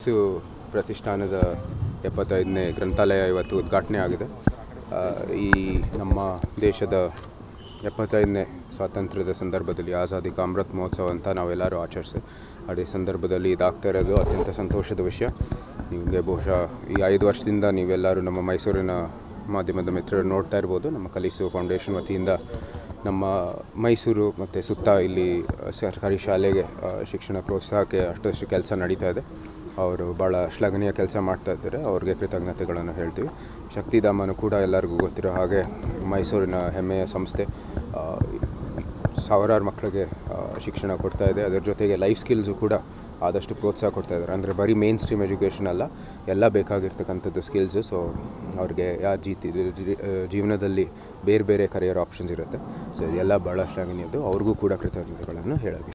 ಸು ಪ್ರತಿಷ್ಠಾನದ ಎಪ್ಪತ್ತೈದನೇ ಗ್ರಂಥಾಲಯ ಇವತ್ತು ಉದ್ಘಾಟನೆ ಆಗಿದೆ ಆ, ಈ ನಮ್ಮ ದೇಶದ ಎಪ್ಪತ್ತೈದನೇ ಸ್ವಾತಂತ್ರ್ಯದ ಸಂದರ್ಭದಲ್ಲಿ ಆಜಾದಿ ಕಾ ಅಮೃತ್ ಮಹೋತ್ಸವ ಅಂತ ನಾವೆಲ್ಲರೂ ಆಚರಿಸಿ ಅದೇ ಸಂದರ್ಭದಲ್ಲಿ ಇದಾಗ್ತಾ ಇರೋದು ಅತ್ಯಂತ ಸಂತೋಷದ ವಿಷಯ ನಿಮಗೆ ಬಹುಶಃ ಈ ಐದು ವರ್ಷದಿಂದ ನೀವೆಲ್ಲರೂ ನಮ್ಮ ಮೈಸೂರಿನ ಮಾಧ್ಯಮದ ಮಿತ್ರರು ನೋಡ್ತಾ ಇರ್ಬೋದು ನಮ್ಮ ಕಲಿಸು ಫೌಂಡೇಶನ್ ವತಿಯಿಂದ ನಮ್ಮ ಮೈಸೂರು ಮತ್ತು ಸುತ್ತ ಇಲ್ಲಿ ಸರ್ಕಾರಿ ಶಾಲೆಗೆ ಆ, ಶಿಕ್ಷಣ ಪ್ರೋತ್ಸಾಹಕ್ಕೆ ಅಷ್ಟಷ್ಟು ಕೆಲಸ ನಡೀತಾ ಇದೆ ಅವರು ಭಾಳ ಶ್ಲಾಘನೀಯ ಕೆಲಸ ಮಾಡ್ತಾ ಇದ್ದಾರೆ ಅವ್ರಿಗೆ ಕೃತಜ್ಞತೆಗಳನ್ನು ಹೇಳ್ತೀವಿ ಶಕ್ತಿಧಾಮನು ಕೂಡ ಎಲ್ಲರಿಗೂ ಗೊತ್ತಿರೋ ಹಾಗೆ ಮೈಸೂರಿನ ಹೆಮ್ಮೆಯ ಸಂಸ್ಥೆ ಆ, ಸಾವಿರಾರು ಮಕ್ಕಳಿಗೆ ಆ, ಶಿಕ್ಷಣ ಕೊಡ್ತಾ ಇದೆ ಅದರ ಜೊತೆಗೆ ಲೈಫ್ ಸ್ಕಿಲ್ಸು ಕೂಡ ಆದಷ್ಟು ಪ್ರೋತ್ಸಾಹ ಕೊಡ್ತಾ ಇದ್ದಾರೆ ಅಂದರೆ ಬರೀ ಮೇನ್ ಸ್ಟ್ರೀಮ್ ಎಜುಕೇಷನ್ ಅಲ್ಲ ಎಲ್ಲ ಬೇಕಾಗಿರ್ತಕ್ಕಂಥದ್ದು ಸ್ಕಿಲ್ಸು ಸೊ ಅವ್ರಿಗೆ ಯಾರು ಜೀತಿ ಜೀವನದಲ್ಲಿ ಬೇರೆ ಬೇರೆ ಕರಿಯರ್ ಆಪ್ಷನ್ಸ್ ಇರುತ್ತೆ ಸೊ ಇದೆಲ್ಲ ಭಾಳ ಶ್ಲಾಘನೀಯದ್ದು ಅವ್ರಿಗೂ ಕೂಡ ಕೃತಜ್ಞತೆಗಳನ್ನು ಹೇಳಬೇಕು